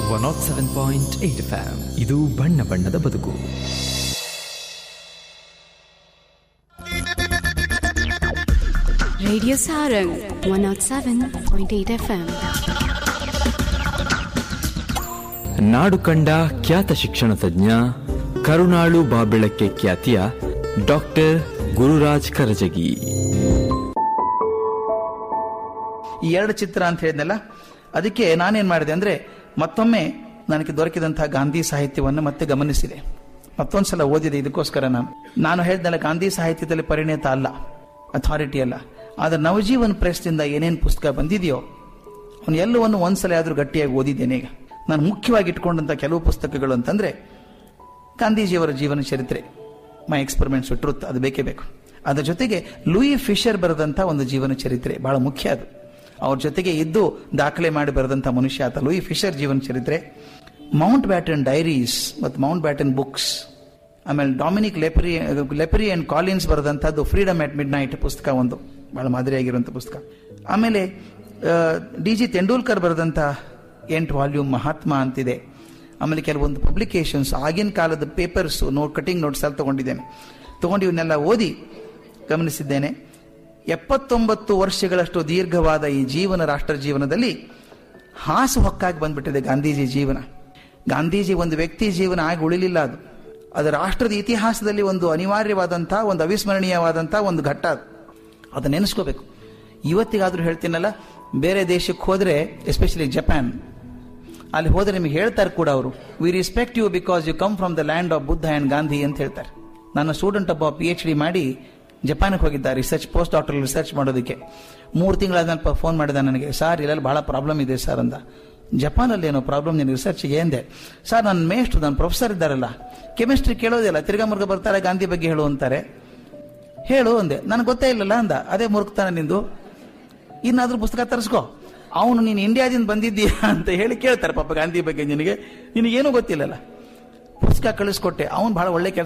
One naught seven point eight FM ಇದು ಬಣ್ಣ ಬಣ್ಣದ ಬದುಕು Radio Sarang 107.8 FM. ನಾಡು ಕಂಡ ಖ್ಯಾತ ಶಿಕ್ಷಣ ತಜ್ಞ ಕರುಣಾಳು ಬಾಬೆಳಕ್ಕೆ ಖ್ಯಾತಿಯ ಡಾಕ್ಟರ್ ಗುರುರಾಜ್ ಕರಜಗಿ ಈ ಎರಡು ಚಿತ್ರ ಅಂತ ಹೇಳಿದ್ನಲ್ಲ ಅದಕ್ಕೆ ನಾನೇನ್ ಮಾಡಿದೆ ಅಂದ್ರೆ ಮತ್ತೊಮ್ಮೆ ನನಗೆ ದೊರಕಿದಂತಹ ಗಾಂಧಿ ಸಾಹಿತ್ಯವನ್ನು ಮತ್ತೆ ಗಮನಿಸಿದೆ ಮತ್ತೊಂದ್ಸಲ ಓದಿದೆ ಇದಕ್ಕೋಸ್ಕರ ನಾನು ನಾನು ಹೇಳಿದ್ನಲ್ಲ ಗಾಂಧಿ ಸಾಹಿತ್ಯದಲ್ಲಿ ಪರಿಣಿತ ಅಲ್ಲ ಅಥಾರಿಟಿ ಅಲ್ಲ ಆದ್ರೆ ನವಜೀವನ್ ಪ್ರೆಸ್ನಿಂದ ಏನೇನು ಪುಸ್ತಕ ಬಂದಿದೆಯೋ ಅವನು ಎಲ್ಲವನ್ನು ಒಂದ್ಸಲ ಆದ್ರೂ ಗಟ್ಟಿಯಾಗಿ ಓದಿದ್ದೇನೆ ಈಗ ನಾನು ಮುಖ್ಯವಾಗಿ ಇಟ್ಕೊಂಡಂತ ಕೆಲವು ಪುಸ್ತಕಗಳು ಅಂತಂದ್ರೆ ಗಾಂಧೀಜಿಯವರ ಜೀವನ ಚರಿತ್ರೆ ಮೈ ಎಕ್ಸ್ಪೆರಿಮೆಂಟ್ಸ್ ಟ್ರುತ್ ಅದು ಬೇಕೇ ಬೇಕು ಅದರ ಜೊತೆಗೆ ಲೂಯಿ ಫಿಶರ್ ಬರೆದಂತ ಒಂದು ಜೀವನ ಚರಿತ್ರೆ ಬಹಳ ಮುಖ್ಯ ಅದು ಅವ್ರ ಜೊತೆಗೆ ಇದ್ದು ದಾಖಲೆ ಮಾಡಿ ಬರೆದಂತ ಮನುಷ್ಯ ಆತ ಲೂಯಿ ಫಿಶರ್ ಜೀವನ ಚರಿತ್ರೆ ಮೌಂಟ್ ಬ್ಯಾಟನ್ ಡೈರೀಸ್ ಮತ್ತು ಮೌಂಟ್ ಬ್ಯಾಟನ್ ಬುಕ್ಸ್ ಆಮೇಲೆ Dominique Lapierre Lapierre and Collins ಬರೆದಂತದ್ದು ಫ್ರೀಡಮ್ ಅಟ್ ಮಿಡ್ ನೈಟ್ ಪುಸ್ತಕ ಒಂದು ಬಹಳ ಮಾದರಿಯಾಗಿರುವಂಥ ಪುಸ್ತಕ ಆಮೇಲೆ ಡಿ ಜಿ ತೆಂಡೂಲ್ಕರ್ ಬರೆದಂತ ಎಂಟು ವಾಲ್ಯೂಮ್ ಮಹಾತ್ಮ ಅಂತಿದೆ ಆಮೇಲೆ ಕೆಲವೊಂದು ಪಬ್ಲಿಕೇಶನ್ಸ್ ಆಗಿನ ಕಾಲದ ಪೇಪರ್ಸ್ ನೋಟ್ ಕಟಿಂಗ್ ನೋಟ್ಸ್ ಎಲ್ಲ ತಗೊಂಡಿದ್ದೇನೆ ತಗೊಂಡು ಇವನ್ನೆಲ್ಲ ಓದಿ ಗಮನಿಸಿದ್ದೇನೆ ಎಪ್ಪತ್ತೊಂಬತ್ತು ವರ್ಷಗಳಷ್ಟು ದೀರ್ಘವಾದ ಈ ಜೀವನ ರಾಷ್ಟ್ರ ಜೀವನದಲ್ಲಿ ಹಾಸು ಹೊಕ್ಕಾಗಿ ಬಂದ್ಬಿಟ್ಟಿದೆ ಗಾಂಧೀಜಿ ಜೀವನ ಗಾಂಧೀಜಿ ಒಂದು ವ್ಯಕ್ತಿ ಜೀವನ ಆಗಿ ಉಳಿಲಿಲ್ಲ ಅದು ಅದು ರಾಷ್ಟ್ರದ ಇತಿಹಾಸದಲ್ಲಿ ಒಂದು ಅನಿವಾರ್ಯವಾದಂತಹ ಒಂದು ಅವಿಸ್ಮರಣೀಯವಾದಂತಹ ಒಂದು ಘಟ್ಟ ಅದು ಅದನ್ನ ನೆನೆಸ್ಕೋಬೇಕು ಇವತ್ತಿಗಾದ್ರೂ ಹೇಳ್ತೀನಲ್ಲ ಬೇರೆ ದೇಶಕ್ಕೆ ಹೋದ್ರೆ ಎಸ್ಪೆಷಲಿ ಜಪಾನ್ ಅಲ್ಲಿ ಹೋದ್ರೆ ನಿಮಗೆ ಹೇಳ್ತಾರೆ ಕೂಡ ಅವರು we respect you because you come from the land of Buddha and Gandhi ಅಂತ ಹೇಳ್ತಾರೆ ನನ್ನ ಸ್ಟೂಡೆಂಟ್ ಒಬ್ಬ ಪಿ ಎಚ್ ಡಿ ಮಾಡಿ ಜಪಾನ್ಗೆ ಹೋಗಿದ್ದ ರಿಸರ್ಚ್ ಪೋಸ್ಟ್ ಡಾಕ್ಟರ್ ರಿಸರ್ಚ್ ಮಾಡೋದಕ್ಕೆ ಮೂರು ತಿಂಗಳಾದ್ಮೇಲೆ ಫೋನ್ ಮಾಡಿದ ನನಗೆ ಸರ್ ಇಲ್ಲೆಲ್ಲ ಬಹಳ ಪ್ರಾಬ್ಲಮ್ ಇದೆ ಸರ್ ಅಂದ ಜಪಾನಲ್ಲಿ ಏನೋ ಪ್ರಾಬ್ಲಮ್ ನೀನು ರಿಸರ್ಚ್ಗೆ ಎಂದೆ ಸರ್ ನನ್ನ ಮೇಷ್ಟು ನನ್ನ ಪ್ರೊಫೆಸರ್ ಇದ್ದಾರಲ್ಲ ಕೆಮಿಸ್ಟ್ರಿ ಕೇಳೋದಿಲ್ಲ ತಿರ್ಗಾ ಮುರ್ಗ ಬರ್ತಾರೆ ಗಾಂಧಿ ಬಗ್ಗೆ ಹೇಳು ಅಂತಾರೆ ಹೇಳು ಅಂದೆ ನನಗೆ ಗೊತ್ತೇ ಇಲ್ಲಲ್ಲ ಅಂದ ಅದೇ ಮುರುಕ್ತಾನೆ ನಿಂದು ಇನ್ನಾದ್ರೂ ಪುಸ್ತಕ ತರಿಸ್ಕೋ ಅವನು ನೀನು ಇಂಡಿಯಾದಿಂದ ಬಂದಿದ್ದೀಯಾ ಅಂತ ಹೇಳಿ ಕೇಳ್ತಾರೆ ಪಾಪ ಗಾಂಧಿ ಬಗ್ಗೆ ನಿನಗೆ ನಿನಗೇನು ಗೊತ್ತಿಲ್ಲಲ್ಲ ಪುಸ್ತಕ ಕಳಿಸ್ಕೊಟ್ಟೆ ಅವನು ಬಹಳ ಒಳ್ಳೆ ಕೆಲಸ